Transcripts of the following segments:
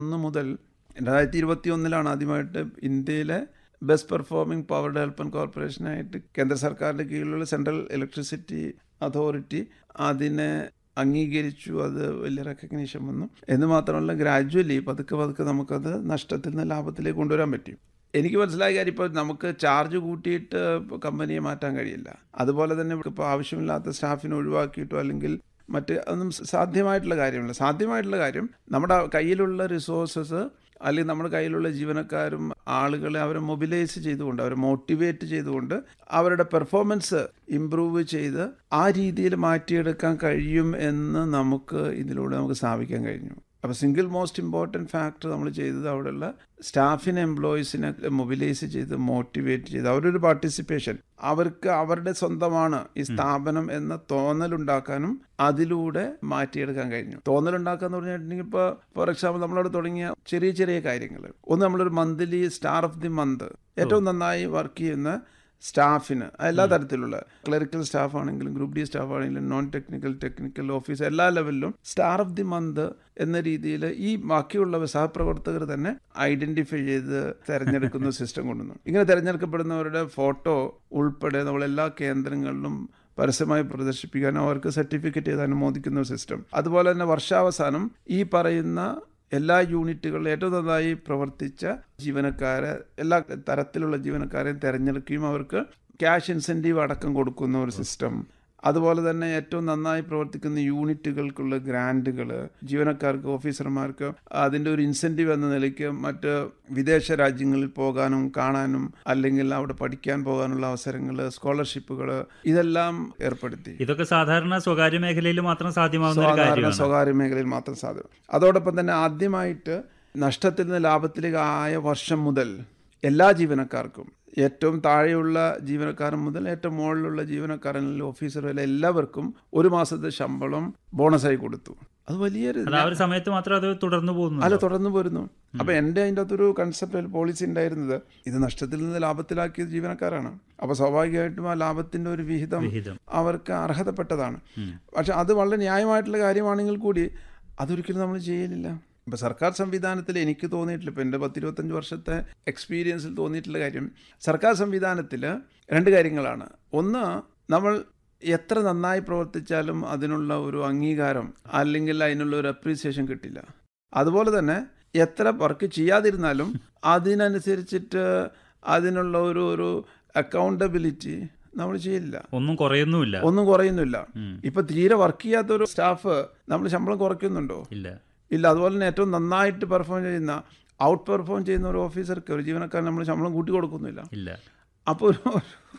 ഒന്ന് മുതൽ രണ്ടായിരത്തി ഇരുപത്തി ഒന്നിലാണ് ആദ്യമായിട്ട് ഇന്ത്യയിലെ ബെസ്റ്റ് പെർഫോമിംഗ് പവർ ഡെവലപ്മെൻറ്റ് കോർപ്പറേഷനായിട്ട് കേന്ദ്ര സർക്കാരിൻ്റെ കീഴിലുള്ള സെൻട്രൽ ഇലക്ട്രിസിറ്റി അതോറിറ്റി അതിനെ അംഗീകരിച്ചു അത് വലിയ റെക്കഗ്നീഷൻ വന്നു എന്ന് മാത്രമല്ല ഗ്രാജുവലി പതുക്കെ പതുക്കെ നമുക്കത് നഷ്ടത്തിൽ നിന്ന് ലാഭത്തിലേക്ക് കൊണ്ടുവരാൻ പറ്റും എനിക്ക് മനസ്സിലായ കാര്യം ഇപ്പോൾ നമുക്ക് ചാർജ് കൂട്ടിയിട്ട് കമ്പനിയെ മാറ്റാൻ കഴിയില്ല അതുപോലെ തന്നെ ഇപ്പോൾ ആവശ്യമില്ലാത്ത സ്റ്റാഫിനെ ഒഴിവാക്കിയിട്ടോ അല്ലെങ്കിൽ മറ്റ് അതൊന്നും സാധ്യമായിട്ടുള്ള കാര്യമല്ല സാധ്യമായിട്ടുള്ള കാര്യം നമ്മുടെ കയ്യിലുള്ള റിസോഴ്സസ് അല്ലെങ്കിൽ നമ്മുടെ കയ്യിലുള്ള ജീവനക്കാരും ആളുകളെ അവരെ മൊബിലൈസ് ചെയ്തുകൊണ്ട് അവരെ മോട്ടിവേറ്റ് ചെയ്തുകൊണ്ട് അവരുടെ പെർഫോമൻസ് ഇമ്പ്രൂവ് ചെയ്ത് ആ രീതിയിൽ മാറ്റിയെടുക്കാൻ കഴിയും എന്ന് നമുക്ക് ഇതിലൂടെ നമുക്ക് സ്ഥാപിക്കാൻ കഴിഞ്ഞു അപ്പോൾ സിംഗിൾ മോസ്റ്റ് ഇമ്പോർട്ടൻറ്റ് ഫാക്ടർ നമ്മൾ ചെയ്തത് അവിടെയുള്ള സ്റ്റാഫിനെ എംപ്ലോയീസിനെ മൊബിലൈസ് ചെയ്ത് മോട്ടിവേറ്റ് ചെയ്ത് അവരൊരു പാർട്ടിസിപ്പേഷൻ അവർക്ക് അവരുടെ സ്വന്തമാണ് ഈ സ്ഥാപനം എന്ന തോന്നലുണ്ടാക്കാനും അതിലൂടെ മാറ്റിയെടുക്കാൻ കഴിഞ്ഞു തോന്നലുണ്ടാക്കുക എന്ന് പറഞ്ഞിട്ടുണ്ടെങ്കിൽ ഇപ്പോൾ ഫോർ എക്സാമ്പിൾ നമ്മളവിടെ തുടങ്ങിയ ചെറിയ ചെറിയ കാര്യങ്ങൾ ഒന്ന് നമ്മളൊരു monthly star of the month ഏറ്റവും നന്നായി വർക്ക് ചെയ്യുന്ന സ്റ്റാഫിന് എല്ലാ തരത്തിലുള്ള ക്ലറിക്കൽ സ്റ്റാഫ് ആണെങ്കിലും ഗ്രൂപ്പ് ഡി സ്റ്റാഫ് ആണെങ്കിലും നോൺ ടെക്നിക്കൽ ടെക്നിക്കൽ ഓഫീസ് എല്ലാ ലെവലിലും സ്റ്റാർ ഓഫ് ദി മന്ത് എന്ന രീതിയിൽ ഈ ബാക്കിയുള്ള സഹപ്രവർത്തകർ തന്നെ ഐഡന്റിഫൈ ചെയ്ത് തെരഞ്ഞെടുക്കുന്ന സിസ്റ്റം കൊണ്ടുവന്നു ഇങ്ങനെ തെരഞ്ഞെടുക്കപ്പെടുന്നവരുടെ ഫോട്ടോ ഉൾപ്പെടെ നമ്മൾ എല്ലാ കേന്ദ്രങ്ങളിലും പരസ്യമായി പ്രദർശിപ്പിക്കാനും അവർക്ക് സർട്ടിഫിക്കറ്റ് ചെയ്ത് അനുമോദിക്കുന്ന സിസ്റ്റം അതുപോലെ തന്നെ വർഷാവസാനം ഈ പറയുന്ന എല്ലാ യൂണിറ്റുകളിലും ഏറ്റവും നന്നായി പ്രവർത്തിച്ച ജീവനക്കാരെ എല്ലാ തരത്തിലുള്ള ജീവനക്കാരെയും തിരഞ്ഞെടുക്കുകയും അവർക്ക് ക്യാഷ് ഇൻസെൻറ്റീവ് അടക്കം കൊടുക്കുന്ന ഒരു സിസ്റ്റം അതുപോലെ തന്നെ ഏറ്റവും നന്നായി പ്രവർത്തിക്കുന്ന യൂണിറ്റുകൾക്കുള്ള ഗ്രാൻറ്റുകൾ ജീവനക്കാർക്ക് ഓഫീസർമാർക്ക് അതിൻ്റെ ഒരു ഇൻസെൻറ്റീവ് എന്ന നിലയ്ക്ക് മറ്റ് വിദേശ രാജ്യങ്ങളിൽ പോകാനും കാണാനും അല്ലെങ്കിൽ അവിടെ പഠിക്കാൻ പോകാനുള്ള അവസരങ്ങൾ സ്കോളർഷിപ്പുകൾ ഇതെല്ലാം ഏർപ്പെടുത്തി ഇതൊക്കെ സാധാരണ സ്വകാര്യ മേഖലയിൽ മാത്രം സാധ്യമാവുന്ന ഒരു സാധാരണ കാര്യമാണ് സ്വകാര്യ മേഖലയിൽ മാത്രം സാധ്യം അതോടൊപ്പം തന്നെ ആദ്യമായിട്ട് നഷ്ടത്തിൽ നിന്ന് ലാഭത്തിലേക്ക് ആയ വർഷം മുതൽ എല്ലാ ജീവനക്കാർക്കും ഏറ്റവും താഴെയുള്ള ജീവനക്കാരൻ മുതൽ ഏറ്റവും മുകളിലുള്ള ജീവനക്കാരനിൽ ഓഫീസർ വരെ എല്ലാവർക്കും ഒരു മാസത്തെ ശമ്പളം ബോണസായി കൊടുത്തു അത് വലിയൊരു അത് ആ ഒരു സമയത്ത് മാത്രം അത് തുടർന്നു പോകുന്നു അല്ല തുടർന്ന് പോരുന്നു അപ്പൊ എൻ്റെ അതിൻ്റെ അകത്തൊരു കൺസെപ്റ്റ് പോളിസി ഉണ്ടായിരുന്നത് ഇത് നഷ്ടത്തിൽ നിന്ന് ലാഭത്തിലാക്കിയത് ജീവനക്കാരാണ് അപ്പൊ സ്വാഭാവികമായിട്ടും ആ ലാഭത്തിന്റെ ഒരു വിഹിതം വിഹിതം അവർക്ക് അർഹതപ്പെട്ടതാണ് പക്ഷെ അത് വളരെ ന്യായമായിട്ടുള്ള കാര്യമാണെങ്കിൽ കൂടി അതൊരിക്കലും നമ്മൾ ചെയ്യലില്ല ഇപ്പം സർക്കാർ സംവിധാനത്തിൽ എനിക്ക് തോന്നിയിട്ടില്ല ഇപ്പം എൻ്റെ പത്തിരുപത്തഞ്ച് വർഷത്തെ എക്സ്പീരിയൻസിൽ തോന്നിയിട്ടുള്ള കാര്യം സർക്കാർ സംവിധാനത്തിൽ രണ്ട് കാര്യങ്ങളാണ് ഒന്ന് നമ്മൾ എത്ര നന്നായി പ്രവർത്തിച്ചാലും അതിനുള്ള ഒരു അംഗീകാരം അല്ലെങ്കിൽ അതിനുള്ള ഒരു അപ്രീസിയേഷൻ കിട്ടില്ല അതുപോലെ തന്നെ എത്ര വർക്ക് ചെയ്യാതിരുന്നാലും അതിനനുസരിച്ചിട്ട് അതിനുള്ള ഒരു ഒരു അക്കൗണ്ടബിലിറ്റി നമ്മൾ ചെയ്യില്ല ഒന്നും കുറയുന്നുമില്ല ഒന്നും കുറയുന്നില്ല ഉം. ഇപ്പൊ തീരെ വർക്ക് ചെയ്യാത്ത ഒരു സ്റ്റാഫ് നമ്മൾ ശമ്പളം കുറയ്ക്കുന്നുണ്ടോ ഇല്ല ഇല്ല അതുപോലെ തന്നെ ഏറ്റവും നന്നായിട്ട് പെർഫോം ചെയ്യുന്ന ഔട്ട് പെർഫോം ചെയ്യുന്ന ഒരു ഓഫീസർക്ക് ഒരു ജീവനക്കാരൻ നമ്മൾ ശമ്പളം കൂട്ടി കൊടുക്കുന്നില്ല ഇല്ല അപ്പോൾ ഒരു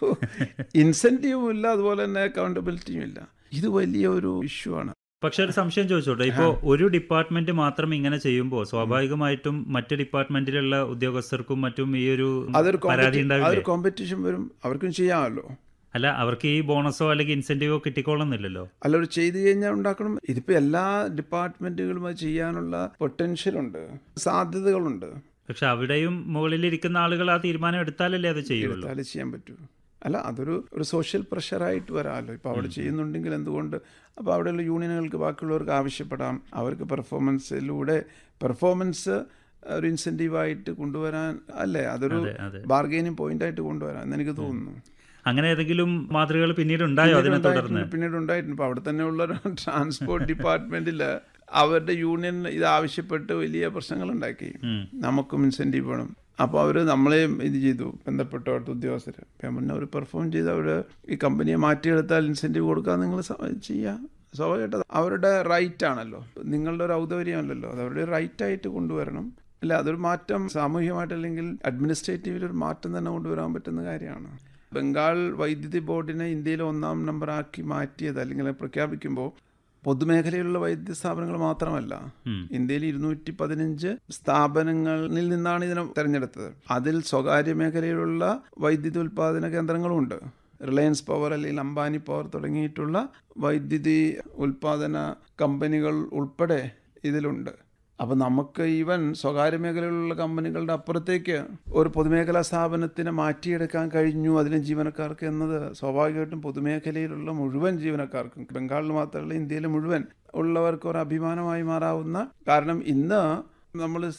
ഇൻസെൻറ്റീവും ഇല്ല അതുപോലെ തന്നെ അക്കൗണ്ടബിലിറ്റിയും ഇല്ല ഇത് വലിയ ഒരു ഇഷ്യൂ ആണ് പക്ഷെ ഒരു സംശയം ചോദിച്ചോട്ടെ ഇപ്പോൾ ഒരു ഡിപ്പാർട്ട്മെന്റ് മാത്രം ഇങ്ങനെ ചെയ്യുമ്പോൾ സ്വാഭാവികമായിട്ടും മറ്റ് ഡിപ്പാർട്ട്മെന്റിലുള്ള ഉദ്യോഗസ്ഥർക്കും മറ്റും ഈ ഒരു അതൊരു പരാതി കോമ്പറ്റി- ഉണ്ടാവില്ലേ അതൊരു കോമ്പറ്റീഷൻ വരും അവർക്കും ചെയ്യാമല്ലോ അല്ല അവർക്ക് ഈ ബോണസോ അല്ലെങ്കിൽ ഇൻസെന്റീവോ കിട്ടിക്കോളുന്നില്ലല്ലോ അല്ല ഒരു ചെയ്തു കഴിഞ്ഞാൽ ഉണ്ടാക്കണം ഇതിപ്പോൾ എല്ലാ ഡിപ്പാർട്ട്മെൻറ്റുകളും അത് ചെയ്യാനുള്ള പൊട്ടൻഷ്യൽ ഉണ്ട് സാധ്യതകളുണ്ട് പക്ഷെ അവിടെയും മുകളിലിരിക്കുന്ന ആളുകൾ ആ തീരുമാനം എടുത്താലല്ലേ അത് ചെയ്യുള്ളൂ എടുത്താലേ ചെയ്യാൻ പറ്റൂ അല്ല അതൊരു ഒരു സോഷ്യൽ പ്രഷറായിട്ട് വരാമല്ലോ ഇപ്പോൾ അവിടെ ചെയ്യുന്നുണ്ടെങ്കിൽ എന്തുകൊണ്ട് അപ്പോൾ അവിടെയുള്ള യൂണിയനുകൾക്ക് ബാക്കിയുള്ളവർക്ക് ആവശ്യപ്പെടാം അവർക്ക് പെർഫോമൻസിലൂടെ പെർഫോമൻസ് ഒരു ഇൻസെൻറ്റീവായിട്ട് കൊണ്ടുവരാൻ അല്ലേ അതൊരു അതെ അതെ ബാർഗെയിനിങ് പോയിന്റായിട്ട് കൊണ്ടുവരാം എന്ന് എനിക്ക് തോന്നുന്നു അങ്ങനെ ഏതെങ്കിലും മാതൃകകൾ പിന്നീട് ഉണ്ടായോ അതിനെ തുടർന്ന് ഉണ്ടായിട്ടുണ്ട്, പിന്നീട് ഉണ്ടായിട്ടുണ്ട് ഇപ്പോൾ അവിടെ തന്നെ ഉള്ള ഒരു ട്രാൻസ്പോർട്ട് ഡിപ്പാർട്ട്മെന്റിൽ അവരുടെ യൂണിയൻ ഇത് ആവശ്യപ്പെട്ട് വലിയ പ്രശ്നങ്ങൾ ഉണ്ടാക്കി ഉം. നമുക്കും ഇൻസെൻറ്റീവ് വേണം അപ്പോൾ അവർ നമ്മളെയും ഇത് ചെയ്തു ബന്ധപ്പെട്ട അവിടുത്തെ ഉദ്യോഗസ്ഥർ അപ്പം മുന്നേ അവർ പെർഫോം ചെയ്ത് അവർ ഈ കമ്പനിയെ മാറ്റിയെടുത്താൽ ഇൻസെൻറ്റീവ് കൊടുക്കാൻ നിങ്ങൾ ചെയ്യുക സ്വാഭാവികമായിട്ട് അവരുടെ റൈറ്റ് ആണല്ലോ നിങ്ങളുടെ ഒരു ഔദാര്യമല്ലല്ലോ അത് അവരുടെ റൈറ്റ് ആയിട്ട് കൊണ്ടുവരണം അല്ല അതൊരു മാറ്റം സാമൂഹികമായിട്ട് അല്ലെങ്കിൽ അഡ്മിനിസ്ട്രേറ്റീവിൽ ഒരു മാറ്റം തന്നെ കൊണ്ടുവരാൻ പറ്റുന്ന കാര്യമാണ് ബംഗാൾ വൈദ്യുതി ബോർഡിനെ ഇന്ത്യയിൽ ഒന്നാം നമ്പറാക്കി മാറ്റിയത് അല്ലെങ്കിൽ പ്രഖ്യാപിക്കുമ്പോൾ പൊതുമേഖലയിലുള്ള വൈദ്യുതി സ്ഥാപനങ്ങൾ മാത്രമല്ല ഉം. ഇന്ത്യയിൽ ഇരുന്നൂറ്റി പതിനഞ്ച് സ്ഥാപനങ്ങളിൽ നിന്നാണ് ഇതിനെ തെരഞ്ഞെടുത്തത് അതിൽ സ്വകാര്യ മേഖലയിലുള്ള വൈദ്യുതി ഉൽപ്പാദന കേന്ദ്രങ്ങളുമുണ്ട് റിലയൻസ് പവർ അല്ലെങ്കിൽ അംബാനി പവർ തുടങ്ങിയിട്ടുള്ള വൈദ്യുതി ഉൽപ്പാദന കമ്പനികൾ ഉൾപ്പെടെ ഇതിലുണ്ട് അപ്പോൾ നമുക്ക് ഈവൻ സ്വകാര്യ മേഖലയിലുള്ള കമ്പനികളുടെ അപ്പുറത്തേക്ക് ഒരു പൊതുമേഖലാ സ്ഥാപനത്തിനെ മാറ്റിയെടുക്കാൻ കഴിഞ്ഞു അതിന് ജീവനക്കാർക്ക് എന്നത് സ്വാഭാവികമായിട്ടും പൊതുമേഖലയിലുള്ള മുഴുവൻ ജീവനക്കാർക്കും ബംഗാളിൽ മാത്രമല്ല ഇന്ത്യയിലെ മുഴുവൻ ഉള്ളവർക്ക് ഒരു അഭിമാനമായി മാറാവുന്ന കാരണം ഇന്ന് നമ്മൾ